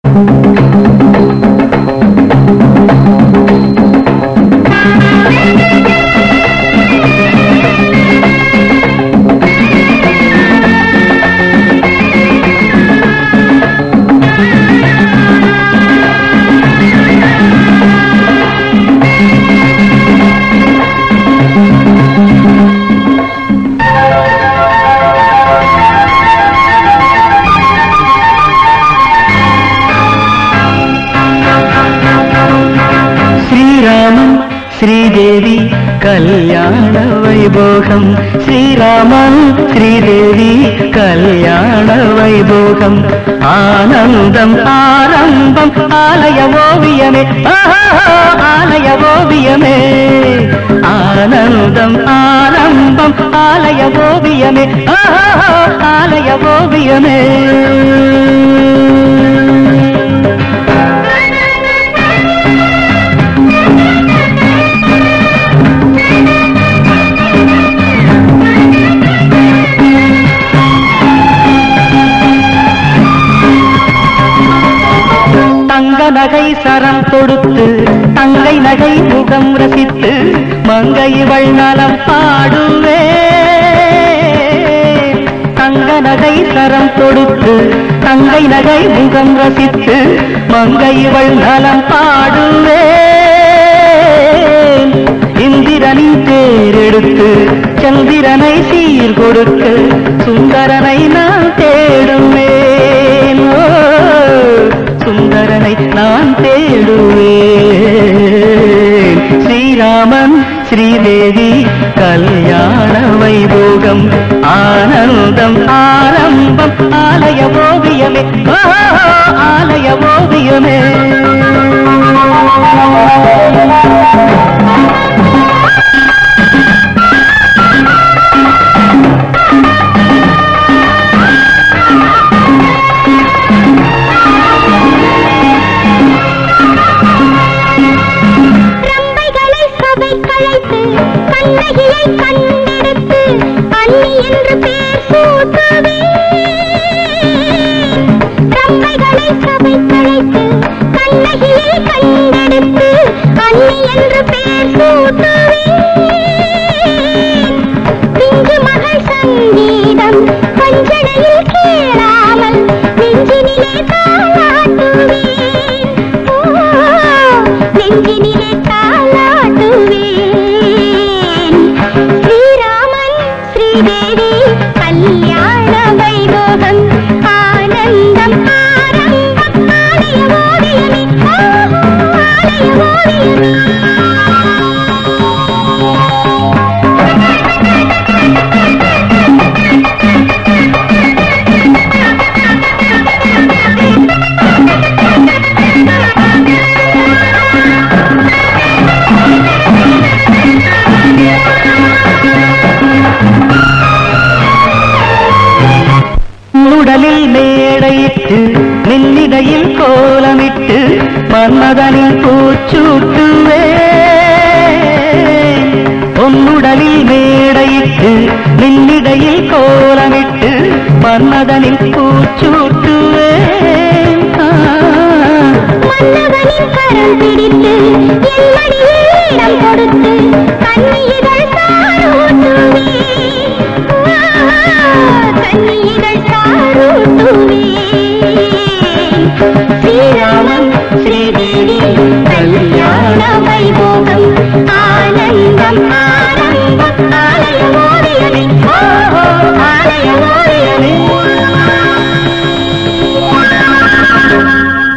శ్రీరామం శ్రీదేవి కళ్యాణ వైభోగం శ్రీరామం శ్రీదేవి కళ్యాణ వైభోగం ఆనందం ఆరంభం ఆలయ ఓవియమే ఆహా, ఆలయ ఓవియమే ఆనందం ఆరంభం ఆలయ ఓవియమే ఆహా, ఆలయ ఓవియమే தங்க நகை சரம் தொடுத்து தங்கை நகை முகம் ரசித்து மங்கை இவள் நலம் பாடுவே தங்க நகை சரம் தொடுத்து தங்கை நகை முகம் ரசித்து மங்கை இவள் நலம் பாடுவே இந்திரனின் தேரெடுத்து சந்திரனை சீர் கொடுக்க சுந்தரனை நான் தேடுவேன் ஓ, சுந்தரனை நான் தேடுவேன் ஸ்ரீராமன் ஸ்ரீதேவி கல்யாண வைபோகம் ஆனந்தம் ஆரம்பம் ஆலய ஓவியமே ஓ, ஆலய ஓவியமே ரம்பைகளை சபை களைத்து கண்ணகியை கண்டெடுத்து அண்ணி என்று பேர் சூட்டுவே ரம்பைகளை சபை களைத்து கண்ணகியை கண்டெடுத்து அண்ணி என்று பேர் சூட்டுவே பிஞ்சு மகள் சங்கீதம் பஞ்சனையில் கேளாமல் நெஞ்சினிலே தாளாட்டுவேன் ஓ, நெஞ்சினிலே தாளாட்டுவேன் ஸ்ரீராமன் ஸ்ரீதேவி கல்யாண வைபோகம் ஆனந்தம் ஆரம்பம் ஆலய ஓவியமே ஆஹா, ஆலய ஓவியமே உடலில் மேடையிட்டு நின்னிடையில் கோலமிட்டு மன்மதனில் பூச்சூட்டுவே பொன்னுடலில் மேடையிட்டு நின்னிடையில் கோலமிட்டு மன்மதனில் பூச்சூட்டுவே மன்னவனின் கரம் பிடித்து என் மடியில் இடம் கொடுத்து கண்ணீர்கள் சாரூட்டுவே கண்ணீர்கள் சாரூட்டுவே ஸ்ரீராமன் ஸ்ரீதேவி